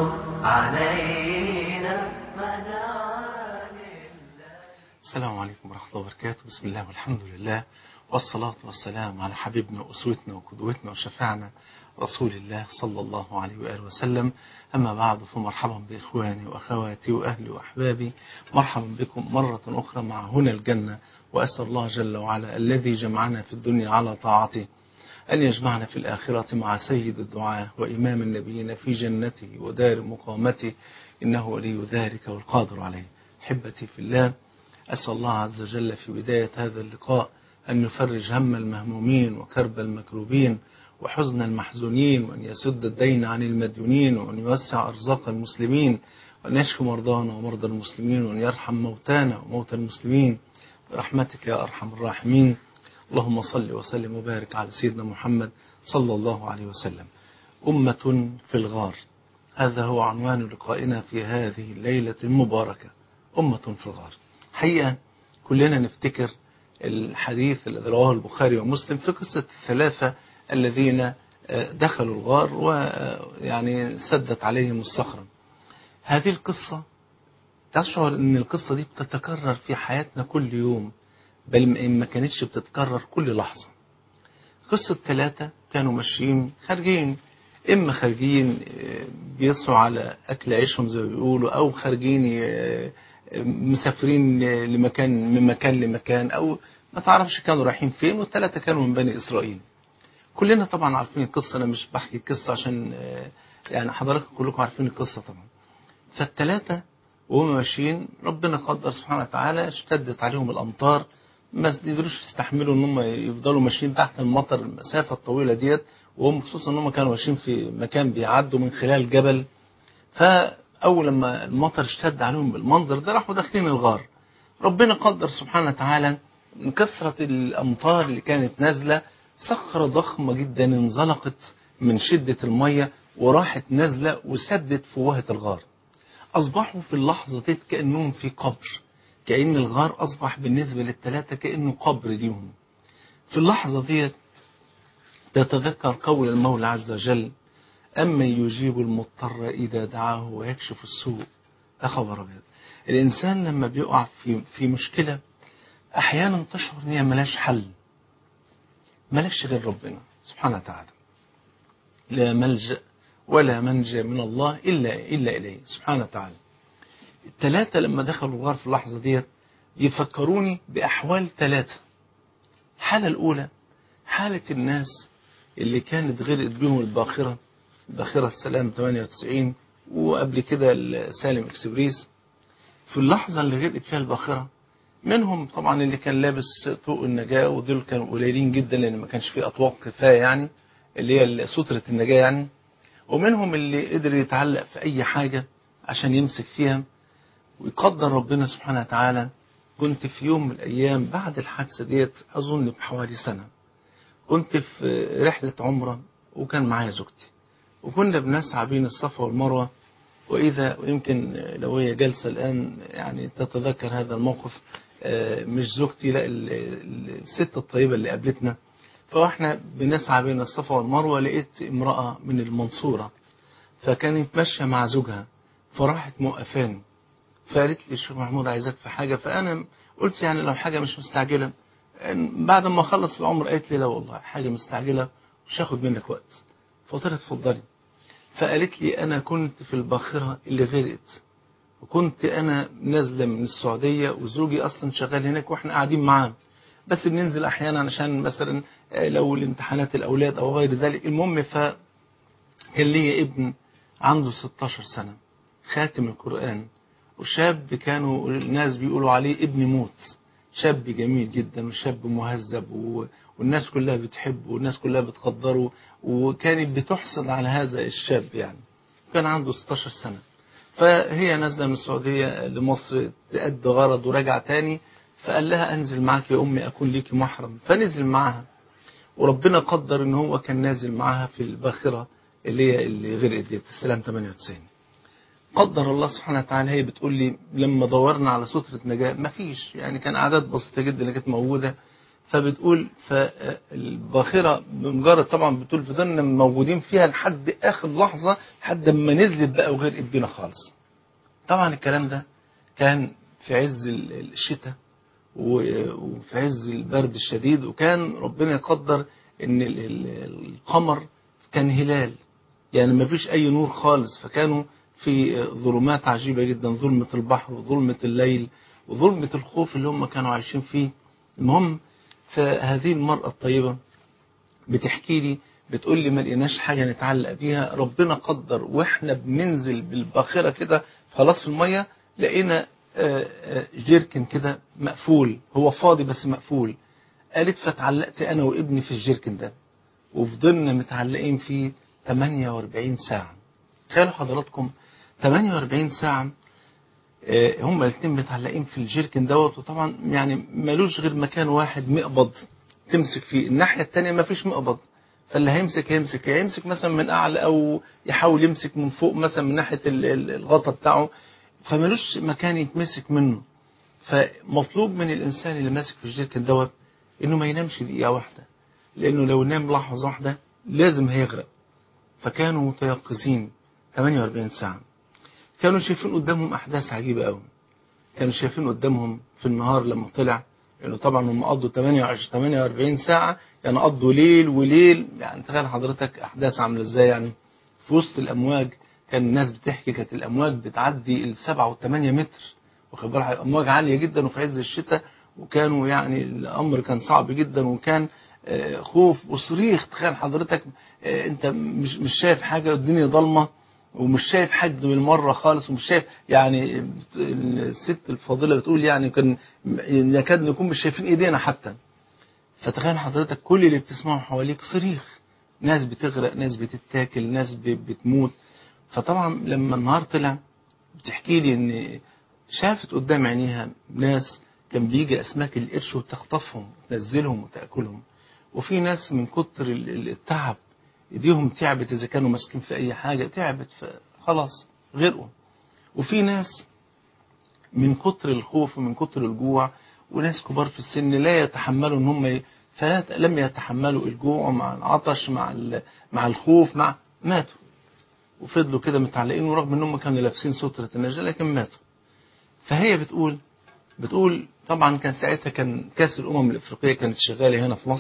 Speaker 3: علينا ما دعا لله
Speaker 2: السلام عليكم ورحمة الله وبركاته بسم الله والحمد لله والصلاة والسلام على حبيبنا وأسوتنا وقدوتنا وشفعنا رسول الله صلى الله عليه وآله وسلم أما بعد فمرحبا بإخواني وأخواتي وأهلي وأحبابي مرحبا بكم مرة أخرى مع هنا الجنة وأسأل الله جل وعلا الذي جمعنا في الدنيا على طاعته أن يجمعنا في الآخرة مع سيد الدعاء وإمام النبيين في جنته ودار مقامته إنه ولي ذلك والقادر عليه حبتي في الله أسأل الله عز وجل في بداية هذا اللقاء أن يفرج هم المهمومين وكرب المكروبين وحزن المحزونين وأن يسد الدين عن المديونين وأن يوسع أرزاق المسلمين وأن يشفي مرضانا ومرضى المسلمين وأن يرحم موتانا وموتى المسلمين برحمتك يا أرحم الراحمين اللهم صل وسلم وبارك على سيدنا محمد صلى الله عليه وسلم أمة في الغار هذا هو عنوان لقائنا في هذه الليلة المباركة أمة في الغار حقيقة كلنا نفتكر الحديث الذي رواه البخاري ومسلم في قصة الثلاثة الذين دخلوا الغار ويعني سدت عليهم الصخرة هذه القصة تشعر ان القصة دي بتتكرر في حياتنا كل يوم بل إن ما كانتش بتتكرر كل لحظة قصة ثلاثة كانوا ماشيين خارجين إما خارجين بيسعوا على أكل عيشهم زي ما بيقولوا أو خارجين مسافرين لمكان من مكان لمكان أو ما تعرفش كانوا رايحين فين والثلاثة كانوا من بني إسرائيل كلنا طبعا عارفين القصة أنا مش بحكي القصة عشان يعني حضراتكم كلكم عارفين القصة طبعا فالثلاثة وهم ماشيين ربنا قدر سبحانه وتعالى اشتدت عليهم الأمطار ما قدروش يستحملوا ان هم يفضلوا ماشيين تحت المطر المسافة الطويلة ديت وهم خصوصا ان هم كانوا ماشيين في مكان بيعدوا من خلال جبل فأول لما المطر اشتد عليهم بالمنظر ده راحوا داخلين الغار ربنا قدر سبحانه وتعالى من كثرة الأمطار اللي كانت نازلة صخرة ضخمة جدا انزلقت من شدة المية وراحت نازلة وسدت فوهة الغار أصبحوا في اللحظة دي كأنهم في قبر كأن الغار أصبح بالنسبة للثلاثة كأنه قبر ليهم في اللحظة دي تتذكر قول المولى عز وجل أما يجيب المضطر إذا دعاه ويكشف السوء أخبر أبيض الإنسان لما بيقع في, في مشكلة أحيانا تشعر إن هي ملاش حل مالكش غير ربنا سبحانه وتعالى لا ملجأ ولا منجى من الله إلا إلا إليه سبحانه وتعالى الثلاثة لما دخلوا الغار في اللحظة ديت يفكروني بأحوال ثلاثة الحالة الأولى حالة الناس اللي كانت غرقت بهم الباخرة الباخرة السلام 98 وقبل كده السالم اكسبريس في اللحظة اللي غرقت فيها الباخرة منهم طبعا اللي كان لابس طوق النجاة ودول كانوا قليلين جدا لأن ما كانش فيه أطواق كفاية يعني اللي هي سترة النجاة يعني ومنهم اللي قدر يتعلق في أي حاجة عشان يمسك فيها ويقدر ربنا سبحانه وتعالى كنت في يوم من الأيام بعد الحادثة ديت أظن بحوالي سنة كنت في رحلة عمرة وكان معايا زوجتي وكنا بنسعى بين الصفا والمروة وإذا ويمكن لو هي جالسة الآن يعني تتذكر هذا الموقف مش زوجتي لا الست الطيبة اللي قابلتنا فاحنا بنسعى بين الصفا والمروة لقيت امرأة من المنصورة فكانت ماشية مع زوجها فراحت موقفاني فقالت لي الشيخ محمود عايزك في حاجة فأنا قلت يعني لو حاجة مش مستعجلة بعد ما أخلص العمر قالت لي لا والله حاجة مستعجلة مش هاخد منك وقت فقلت لها اتفضلي فقالت لي أنا كنت في الباخرة اللي غرقت وكنت أنا نازلة من السعودية وزوجي أصلا شغال هناك وإحنا قاعدين معاه بس بننزل أحيانا عشان مثلا لو الامتحانات الأولاد أو غير ذلك المهم ف كان لي ابن عنده 16 سنة خاتم القرآن وشاب كانوا الناس بيقولوا عليه ابن موت شاب جميل جدا وشاب مهذب و... والناس كلها بتحبه والناس كلها بتقدره وكانت بتحسد على هذا الشاب يعني كان عنده 16 سنة فهي نازلة من السعودية لمصر تأدي غرض ورجع تاني فقال لها أنزل معك يا أمي أكون ليكي محرم فنزل معها وربنا قدر ان هو كان نازل معاها في الباخرة اللي هي اللي غرقت ديت السلام 98 قدر الله سبحانه وتعالى هي بتقول لي لما دورنا على سترة نجاة ما فيش يعني كان أعداد بسيطة جدا اللي كانت موجودة فبتقول فالباخرة بمجرد طبعا بتقول فضلنا موجودين فيها لحد آخر لحظة لحد ما نزلت بقى وغرقت بينا خالص طبعا الكلام ده كان في عز الشتاء وفي عز البرد الشديد وكان ربنا يقدر ان القمر كان هلال يعني ما فيش اي نور خالص فكانوا في ظلمات عجيبة جدا ظلمة البحر وظلمة الليل وظلمة الخوف اللي هم كانوا عايشين فيه المهم فهذه المرأة الطيبة بتحكي لي بتقول لي ما لقيناش حاجة نتعلق بيها ربنا قدر واحنا بننزل بالباخرة كده خلاص في المية لقينا جيركن كده مقفول هو فاضي بس مقفول قالت فتعلقت انا وابني في الجيركن ده وفضلنا متعلقين فيه 48 ساعة تخيلوا حضراتكم 48 ساعة هما الاثنين متعلقين في الجيركن دوت وطبعا يعني ملوش غير مكان واحد مقبض تمسك فيه الناحية التانية ما فيش مقبض فاللي هيمسك هيمسك هيمسك مثلا من أعلى أو يحاول يمسك من فوق مثلا من ناحية الغطا بتاعه فملوش مكان يتمسك منه فمطلوب من الإنسان اللي ماسك في الجيركن دوت إنه ما ينامش دقيقة واحدة لأنه لو نام لحظة واحدة لازم هيغرق فكانوا متيقظين 48 ساعة كانوا شايفين قدامهم أحداث عجيبة قوي كانوا شايفين قدامهم في النهار لما طلع لأنه طبعا هم قضوا 48 ساعة يعني قضوا ليل وليل يعني تخيل حضرتك أحداث عاملة إزاي يعني في وسط الأمواج كان الناس بتحكي كانت الأمواج بتعدي السبعة والثمانية متر واخد بالك أمواج عالية جدا وفي عز الشتاء وكانوا يعني الأمر كان صعب جدا وكان خوف وصريخ تخيل حضرتك أنت مش مش شايف حاجة الدنيا ضلمة ومش شايف حد بالمرة خالص ومش شايف يعني الست الفاضلة بتقول يعني كان يكاد نكون مش شايفين ايدينا حتى فتخيل حضرتك كل اللي بتسمعه حواليك صريخ ناس بتغرق ناس بتتاكل ناس بتموت فطبعا لما النهار طلع بتحكي لي ان شافت قدام عينيها ناس كان بيجي اسماك القرش وتخطفهم تنزلهم وتاكلهم وفي ناس من كتر التعب ايديهم تعبت اذا كانوا ماسكين في اي حاجه تعبت فخلاص غرقوا وفي ناس من كتر الخوف ومن كتر الجوع وناس كبار في السن لا يتحملوا ان هم ي... فلا لم يتحملوا الجوع مع العطش مع ال... مع الخوف مع ماتوا وفضلوا كده متعلقين ورغم ان هم كانوا لابسين سترة النجاة لكن ماتوا فهي بتقول بتقول طبعا كان ساعتها كان كاس الامم الافريقيه كانت شغاله هنا في مصر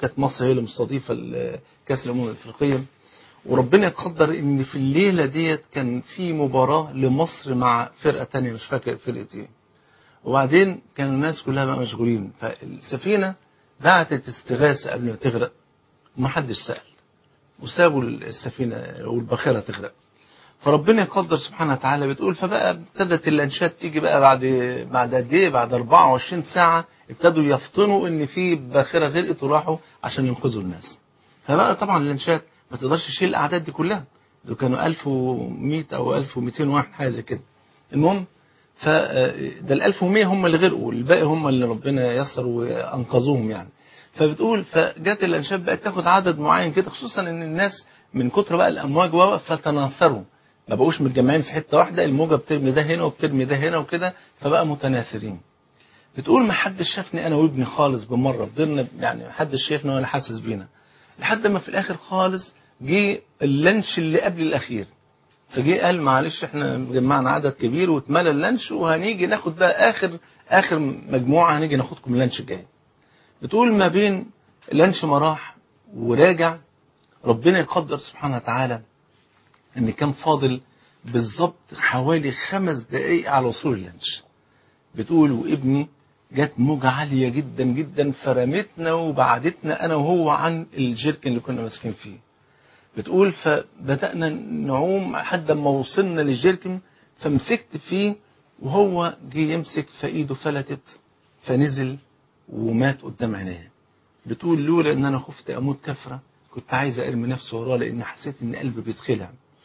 Speaker 2: كانت مصر هي اللي مستضيفة ال- كأس الأمم الأفريقية وربنا يقدر ان في الليلة ديت كان في مباراة لمصر مع فرقة تانية مش فاكر فرقة ايه وبعدين كانوا الناس كلها بقى مشغولين فالسفينة بعتت استغاثة قبل ما تغرق ومحدش سأل وسابوا السفينة والباخرة تغرق فربنا يقدر سبحانه وتعالى بتقول فبقى ابتدت اللانشات تيجي بقى بعد بعد قد ايه بعد 24 ساعة ابتدوا يفطنوا ان في باخرة غرقت وراحوا عشان ينقذوا الناس فبقى طبعا اللانشات ما تقدرش تشيل الاعداد دي كلها دول كانوا 1100 او 1200 واحد حاجه زي كده المهم ف ده ال 1100 هم اللي غرقوا الباقي هم اللي ربنا يسر وانقذوهم يعني فبتقول فجت الانشات بقت تاخد عدد معين كده خصوصا ان الناس من كتر بقى الامواج وقف فتناثروا ما بقوش متجمعين في حته واحده الموجه بترمي ده هنا وبترمي ده هنا وكده فبقى متناثرين بتقول ما حدش شافني انا وابني خالص بالمره فضلنا يعني ما حدش شافنا ولا حاسس بينا لحد ما في الاخر خالص جه اللانش اللي قبل الاخير فجه قال معلش احنا جمعنا عدد كبير واتملى اللانش وهنيجي ناخد بقى اخر اخر مجموعه هنيجي ناخدكم اللانش الجاي بتقول ما بين اللانش ما راح وراجع ربنا يقدر سبحانه وتعالى ان كان فاضل بالظبط حوالي خمس دقايق على وصول اللانش بتقول وابني جت موجة عالية جدا جدا فرمتنا وبعدتنا أنا وهو عن الجيركن اللي كنا ماسكين فيه بتقول فبدأنا نعوم لحد ما وصلنا للجيركن فمسكت فيه وهو جه يمسك فإيده فلتت فنزل ومات قدام عينيه بتقول لولا ان انا خفت اموت كفره كنت عايز ارمي نفسي وراه لان حسيت ان قلبي بيتخلع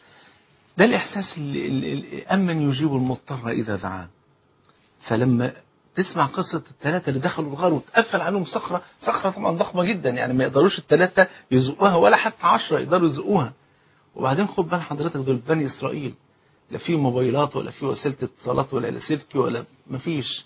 Speaker 2: ده الاحساس اللي, اللي اللي امن يجيب المضطر اذا دعاه فلما تسمع قصة الثلاثة اللي دخلوا الغار وتقفل عليهم صخرة صخرة طبعا ضخمة جدا يعني ما يقدروش الثلاثة يزقوها ولا حتى عشرة يقدروا يزقوها وبعدين خد بال حضرتك دول بني إسرائيل لا في موبايلات ولا في وسيلة اتصالات ولا لاسلكي ولا مفيش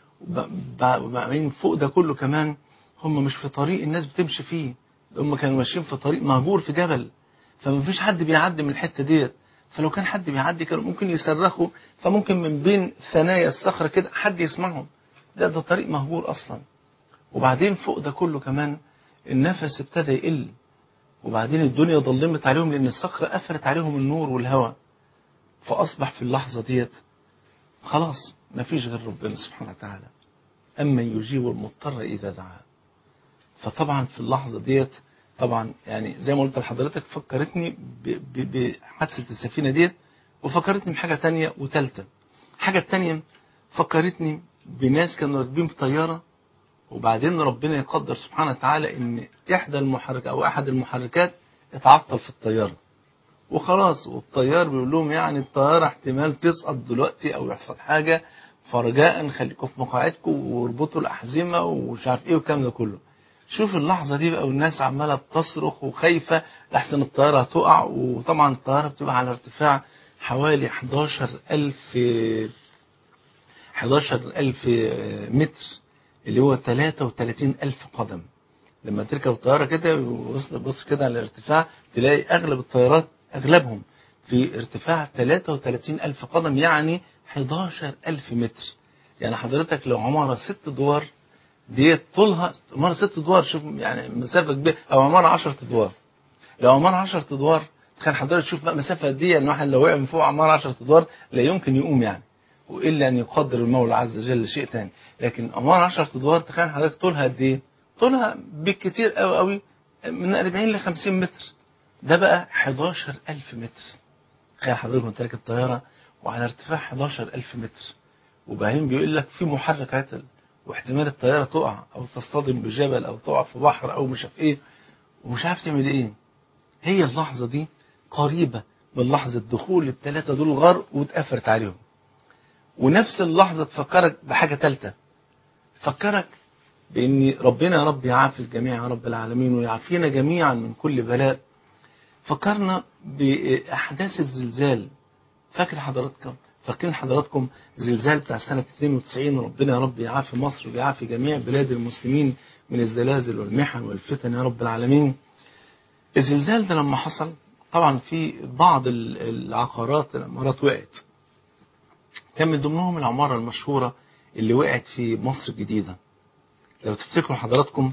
Speaker 2: وبعدين فوق ده كله كمان هم مش في طريق الناس بتمشي فيه هم كانوا ماشيين في طريق مهجور في جبل فما فيش حد بيعدي من الحتة ديت فلو كان حد بيعدي كانوا ممكن يصرخوا فممكن من بين ثنايا الصخرة كده حد يسمعهم ده ده طريق مهجور أصلا وبعدين فوق ده كله كمان النفس ابتدى يقل وبعدين الدنيا ظلمت عليهم لأن الصخرة قفلت عليهم النور والهواء فأصبح في اللحظة ديت خلاص ما فيش غير ربنا سبحانه وتعالى أما يجيب المضطر إذا دعاه فطبعا في اللحظة ديت طبعا يعني زي ما قلت لحضرتك فكرتني بحادثة السفينة ديت وفكرتني بحاجة تانية وتالتة حاجة تانية فكرتني بناس كانوا راكبين في طيارة وبعدين ربنا يقدر سبحانه وتعالى ان احدى المحرك او احد المحركات اتعطل في الطيارة وخلاص والطيار بيقول لهم يعني الطيارة احتمال تسقط دلوقتي او يحصل حاجة فرجاء خليكم في مقاعدكم واربطوا الأحزمة ومش عارف ايه والكلام ده كله شوف اللحظة دي بقى والناس عمالة بتصرخ وخايفة لحسن الطيارة هتقع وطبعا الطيارة بتبقى على ارتفاع حوالي 11 ألف 11 ألف متر اللي هو 33 ألف قدم لما تركب الطيارة كده بص بص كده على الارتفاع تلاقي أغلب الطيارات أغلبهم في ارتفاع 33 ألف قدم يعني 11 ألف متر يعني حضرتك لو عمارة ست دوار ديت طولها عمارة ست ادوار شوف يعني مسافة كبيرة او عمارة 10 ادوار لو عمارة 10 ادوار تخيل حضرتك تشوف بقى مسافة قد ايه ان واحد لو وقع من فوق عمارة 10 ادوار لا يمكن يقوم يعني والا ان يقدر المولى عز وجل شيء ثاني لكن عمارة 10 ادوار تخيل حضرتك طولها قد ايه طولها بالكتير قوي قوي من 40 ل 50 متر ده بقى 11000 متر تخيل حضرتك وانت راكب طيارة وعلى ارتفاع 11000 متر وبعدين بيقول لك في محرك عطل واحتمال الطيارة تقع أو تصطدم بجبل أو تقع في بحر أو مش عارف إيه ومش عارف تعمل إيه هي اللحظة دي قريبة من لحظة دخول الثلاثة دول الغار واتقفلت عليهم ونفس اللحظة تفكرك بحاجة ثالثة تفكرك بأن ربنا يا رب يعافي الجميع يا رب العالمين ويعافينا جميعا من كل بلاء فكرنا بأحداث الزلزال فاكر حضراتكم فاكرين حضراتكم زلزال بتاع سنة 92 ربنا يا رب يعافي مصر ويعافي جميع بلاد المسلمين من الزلازل والمحن والفتن يا رب العالمين الزلزال ده لما حصل طبعا في بعض العقارات العمارات وقعت كان من ضمنهم العمارة المشهورة اللي وقعت في مصر الجديدة لو تفتكروا حضراتكم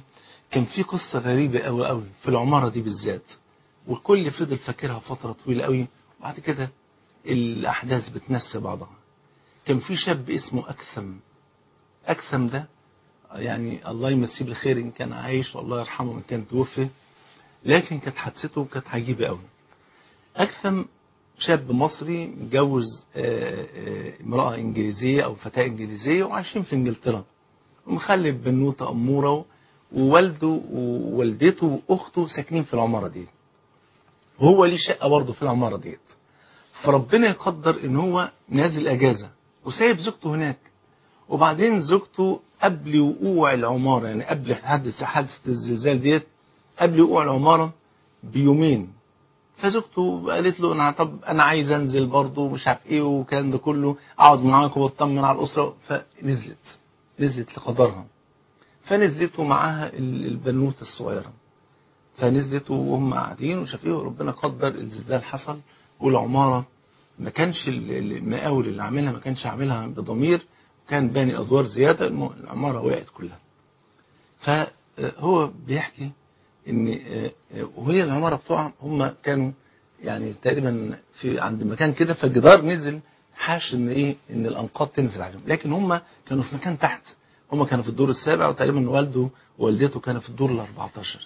Speaker 2: كان في قصة غريبة قوي قوي في العمارة دي بالذات والكل فضل فاكرها فترة طويلة قوي وبعد كده الأحداث بتنسى بعضها كان في شاب اسمه أكثم أكثم ده يعني الله يمسيه بالخير إن كان عايش والله يرحمه إن كان توفي لكن كانت حادثته كانت عجيبة قوي أكثم شاب مصري متجوز آه، آه، امرأة إنجليزية أو فتاة إنجليزية وعايشين في إنجلترا ومخلف بنوتة أمورة ووالده ووالدته وأخته ساكنين في العمارة دي وهو ليه شقة برضه في العمارة ديت فربنا يقدر إن هو نازل أجازة وسايب زوجته هناك وبعدين زوجته قبل وقوع العمارة يعني قبل حادثة حادثة الزلزال ديت قبل وقوع العمارة بيومين فزوجته قالت له انا طب انا عايز انزل برضه مش عارف ايه والكلام ده كله اقعد معاكم واطمن على الاسره فنزلت نزلت لقدرها فنزلت ومعاها ال- البنوته الصغيره فنزلت وهم قاعدين وشاف ايه وربنا قدر الزلزال حصل والعماره ما كانش ال- ال- المقاول اللي عاملها ما كانش عاملها بضمير كان باني ادوار زياده الم- العماره وقعت كلها فهو بيحكي ان آه، آه، وهي العماره بتوعهم هم كانوا يعني تقريبا في عند مكان كده فالجدار نزل حاش ان ايه ان الانقاض تنزل عليهم لكن هم كانوا في مكان تحت هم كانوا في الدور السابع وتقريبا والده ووالدته كانوا في الدور ال 14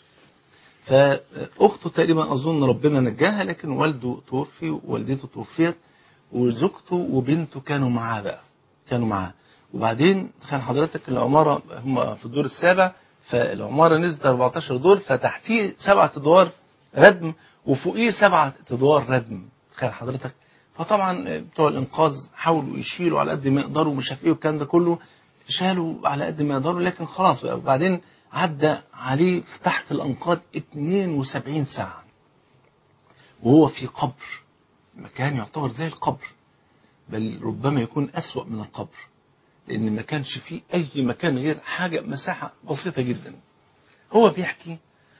Speaker 2: فاخته تقريبا اظن ربنا نجاها لكن والده توفي ووالدته توفيت وزوجته وبنته كانوا معاه بقى كانوا معاه وبعدين تخيل حضرتك العماره هم في الدور السابع فالعماره نزلت 14 دور فتحتيه سبعة ادوار ردم وفوقيه سبعة ادوار ردم تخيل حضرتك فطبعا بتوع الانقاذ حاولوا يشيلوا على قد ما يقدروا مش عارف ايه والكلام ده كله شالوا على قد ما يقدروا لكن خلاص بقى وبعدين عدى عليه تحت الانقاض 72 ساعه وهو في قبر مكان يعتبر زي القبر بل ربما يكون أسوأ من القبر لأن ما كانش فيه أي مكان غير حاجة مساحة بسيطة جدا هو بيحكي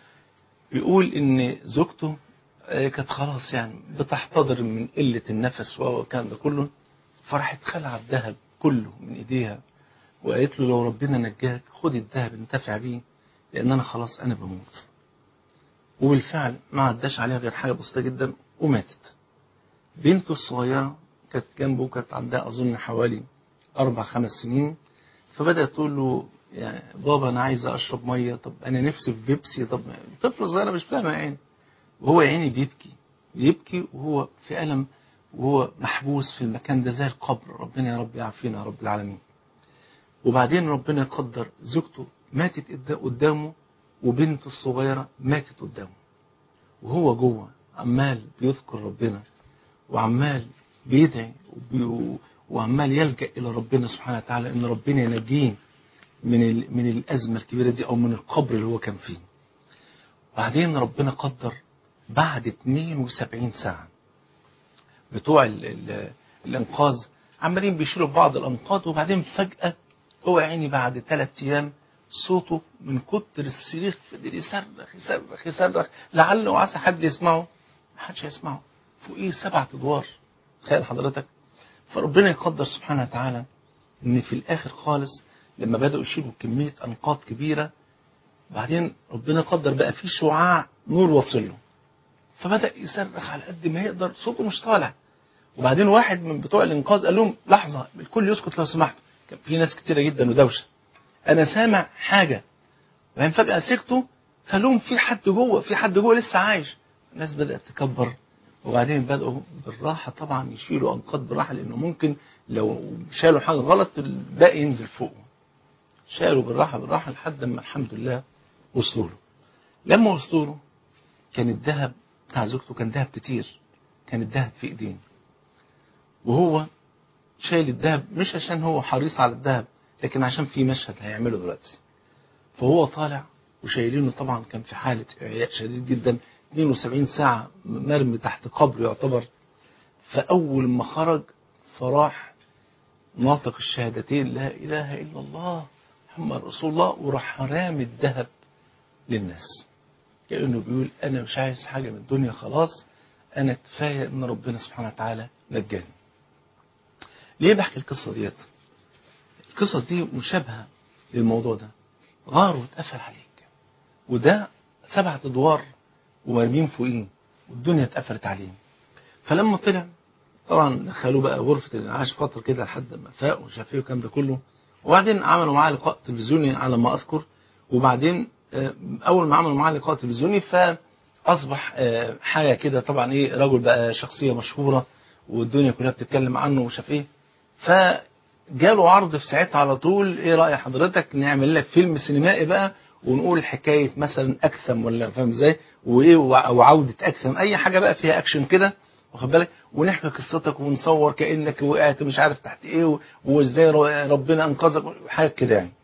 Speaker 2: بيقول إن زوجته آه، كانت خلاص يعني بتحتضر من قلة النفس والكلام ده كله فراحت خلع الذهب كله من إيديها وقالت له لو ربنا نجاك خد الذهب انتفع بيه لأن أنا خلاص أنا بموت وبالفعل ما عداش عليها غير حاجة بسيطة جدا وماتت بنته الصغيرة كانت جنبه كانت عندها أظن حوالي أربع خمس سنين فبدأت تقول له يعني بابا أنا عايزة أشرب مية طب أنا نفسي في بيبسي طب طفلة صغيرة مش فاهمة يا عيني وهو يا عيني بيبكي بيبكي وهو في ألم وهو محبوس في المكان ده زي القبر ربنا يا رب يعافينا يا رب العالمين وبعدين ربنا يقدر زوجته ماتت قد- قدامه وبنته الصغيرة ماتت قدامه وهو جوه عمال بيذكر ربنا وعمال بيدعي وبي- وعمال يلجأ إلى ربنا سبحانه وتعالى إن ربنا ينجيه من ال- من الأزمة الكبيرة دي أو من القبر اللي هو كان فيه. بعدين ربنا قدر بعد 72 ساعة بتوع ال ال الإنقاذ عمالين بيشيلوا بعض الأنقاض وبعدين فجأة هو يا عيني بعد ثلاث أيام صوته من كتر الصريخ فضل يصرخ يصرخ يصرخ لعل وعسى حد يسمعه ما حدش هيسمعه فوقيه سبعة ادوار تخيل حضرتك فربنا يقدر سبحانه وتعالى ان في الاخر خالص لما بدأوا يشيلوا كمية انقاض كبيرة بعدين ربنا قدر بقى في شعاع نور واصل له فبدأ يصرخ على قد ما يقدر صوته مش طالع وبعدين واحد من بتوع الانقاذ قال لهم لحظة الكل يسكت لو سمحتوا كان في ناس كتيرة جدا ودوشة انا سامع حاجة وبعدين فجأة سكتوا فقال لهم في حد جوه في حد جوه لسه عايش الناس بدأت تكبر وبعدين بدأوا بالراحة طبعا يشيلوا أنقاض بالراحة لأنه ممكن لو شالوا حاجة غلط الباقي ينزل فوقه شالوا بالراحة بالراحة لحد ما الحمد لله وصلوا له لما وصلوا له كان الذهب بتاع زوجته كان ذهب كتير كان الذهب في ايدين وهو شايل الذهب مش عشان هو حريص على الذهب لكن عشان في مشهد هيعمله دلوقتي فهو طالع وشايلينه طبعا كان في حالة إعياء شديد جدا 72 ساعة مرمي تحت قبر يعتبر فأول ما خرج فراح ناطق الشهادتين لا إله إلا الله محمد رسول الله وراح رامي الذهب للناس كأنه بيقول أنا مش عايز حاجة من الدنيا خلاص أنا كفاية إن ربنا سبحانه وتعالى نجاني ليه بحكي القصة ديت القصة دي مشابهة للموضوع ده غار واتقفل عليك وده سبعة ادوار ومرمين فوقيه والدنيا اتقفلت عليه فلما طلع طبعا دخلوه بقى غرفة الانعاش فترة كده لحد ما فاق وشاف ايه والكلام ده كله وبعدين عملوا معاه لقاء تلفزيوني على ما اذكر وبعدين آه، اول ما عملوا معاه لقاء تلفزيوني فاصبح آه، حاجه كده طبعا ايه رجل بقى شخصيه مشهوره والدنيا كلها بتتكلم عنه وشاف ايه فجاله عرض في ساعتها على طول ايه راي حضرتك نعمل لك فيلم سينمائي بقى ونقول حكايه مثلا اكثم ولا فاهم ازاي وايه وع- وعوده اكثم اي حاجه بقى فيها اكشن كده واخد بالك ونحكي قصتك ونصور كانك وقعت مش عارف تحت ايه و- وازاي ر- ربنا انقذك حاجه كده يعني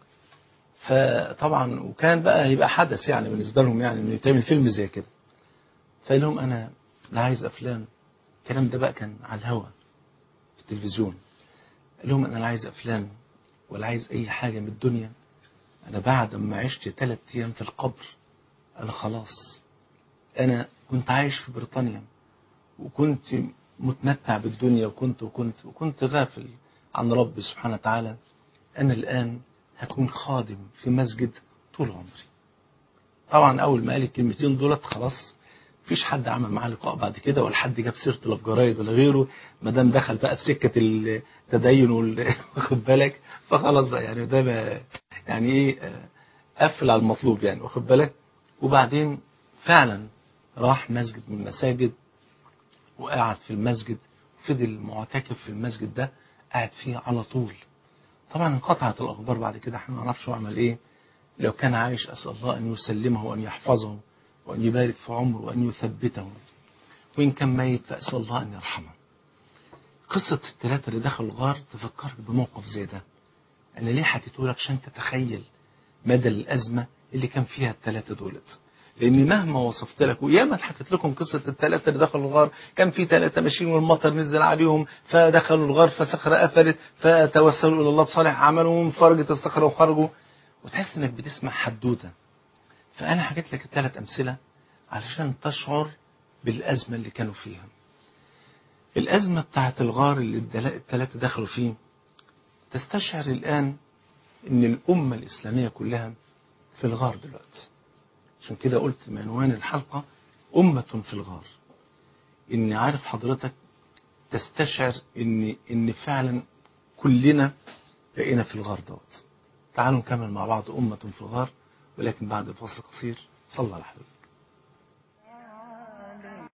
Speaker 2: فطبعا وكان بقى هيبقى حدث يعني بالنسبه لهم يعني انه يتعمل فيلم زي كده فقال لهم انا لا عايز افلام الكلام ده بقى كان على الهوا في التلفزيون قال لهم انا لا عايز افلام ولا عايز اي حاجه من الدنيا انا بعد ما عشت ثلاث ايام في القبر انا خلاص انا كنت عايش في بريطانيا وكنت متمتع بالدنيا وكنت وكنت وكنت غافل عن ربي سبحانه وتعالى أنا الآن هكون خادم في مسجد طول عمري طبعا أول ما قال الكلمتين دولت خلاص مفيش حد عمل معاه لقاء بعد كده ولا حد جاب سيرته لا في جرايد ولا غيره ما دام دخل بقى في سكه التدين وال- واخد بالك فخلاص بقى يعني ده بقى يعني ايه آه، قفل على المطلوب يعني واخد بالك وبعدين فعلا راح مسجد من المساجد وقعد في المسجد فضل معتكف في المسجد ده قاعد فيه على طول طبعا انقطعت الاخبار بعد كده احنا ما نعرفش هو عمل ايه لو كان عايش اسال الله ان يسلمه وان يحفظه وان يبارك في عمره وان يثبته وان كان ميت فاسال الله ان يرحمه قصه الثلاثه اللي دخلوا الغار تفكرك بموقف زي ده انا ليه حكيته لك عشان تتخيل مدى الازمه اللي كان فيها الثلاثه دولت لاني مهما وصفت لك وياما حكيت لكم قصه الثلاثه اللي دخلوا الغار كان في ثلاثه ماشيين والمطر نزل عليهم فدخلوا الغار فصخره قفلت فتوسلوا الى الله بصالح عملهم فرجت الصخره وخرجوا وتحس انك بتسمع حدوته فانا حكيت لك الثلاث امثله علشان تشعر بالازمه اللي كانوا فيها الازمه بتاعت الغار اللي الثلاثه دخلوا فيه تستشعر الان ان الامه الاسلاميه كلها في الغار دلوقتي عشان كده قلت عنوان الحلقة أمة في الغار إن عارف حضرتك تستشعر إن إن فعلا كلنا بقينا في الغار دوت تعالوا نكمل مع بعض أمة في الغار ولكن بعد فاصل قصير صلى على حبيبي